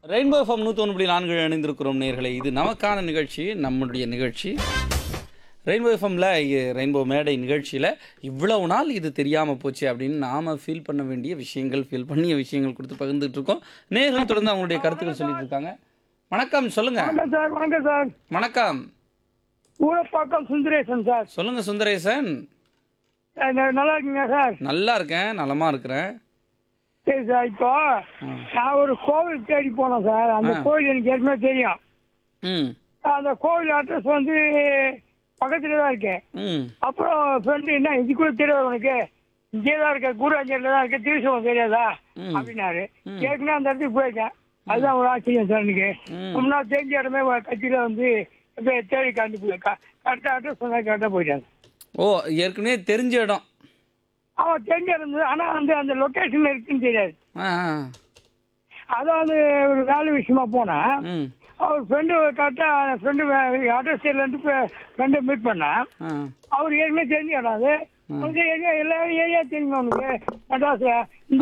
Rainbow FM நூற்றி புள்ளி நான்கு இணைந்திருக்கிறோம் நேர்களை இது நமக்கான நிகழ்ச்சி நம்முடைய நிகழ்ச்சி ரெயின்போ எஃப்எம்ல ரெயின்போ மேடை நிகழ்ச்சியில் இவ்வளவு நாள் இது தெரியாமல் போச்சு அப்படின்னு நாம் ஃபீல் பண்ண வேண்டிய விஷயங்கள் ஃபீல் பண்ணிய விஷயங்கள் கொடுத்து பகிர்ந்துட்டு இருக்கோம் நேர்கள் தொடர்ந்து அவங்களுடைய கருத்துக்கள் சொல்லிட்டு இருக்காங்க வணக்கம் சொல்லுங்க வணக்கம் சார் வணக்கம் சார் வணக்கம் ஊரப்பாக்கம் சுந்தரேசன் சார் சொல்லுங்க சுந்தரேசன் அஹ் ந- நல்லா இருக்கீங்க சார் நல்லா இருக்கேன் நலமா இருக்கிறேன் சரி சார் இப்போ நான் ஒரு கோவில் தேடி போனேன் சார் அந்த ஆ. கோவில் எனக்கு ஏற்கனவே தெரியும் ம் அந்த கோவில் அட்ரஸ் வந்து பக்கத்துல தான் இருக்கேன் ம் அப்புறம் ஃப்ரெண்டு என்ன இது கூட தெரியாது உனக்கு இங்கே தான் இருக்க கூராஞ்சேரியில் தான் இருக்க திருச்சவம் தெரியாதா ம். அப்படின்னாரு ம். ஏற்கனவே அந்த இடத்துக்கு போயிருக்கேன் அதுதான் ஒரு ஆச்சரியம் சார் எனக்கு ம். முன்னாள் தெரிஞ்ச இடமே கட்சியில் வந்து அப்படியே தேடி கண்டுபிடி கரெக்டாக அட்ரஸ் சொன்னா கரெக்டாக போயிட்டாங்க ஓ ஏற்கனவே தெரிஞ்ச இடம் அவன் தெரிஞ்ச இருந்தது ஆனால் வந்து அந்த லொக்கேஷன் இருக்குன்னு தெரியாது ஆ ஆ. அதாவது ஒரு வேலை விஷயமா போனேன் ம் அவர் ஃப்ரெண்டு கரெக்டாக ஃப்ரெண்டு அட்ரஸ் தெரியலன்ட்டு ஃப்ரெண்டை மீட் பண்ணேன் ஆ அவர் ஏற்கனவே தெரிஞ்ச இடம் அது உனக்கு ஏரியா எல்லா ஏரியா தெரியுமா உனக்கு மெட்ராஸில் இந்த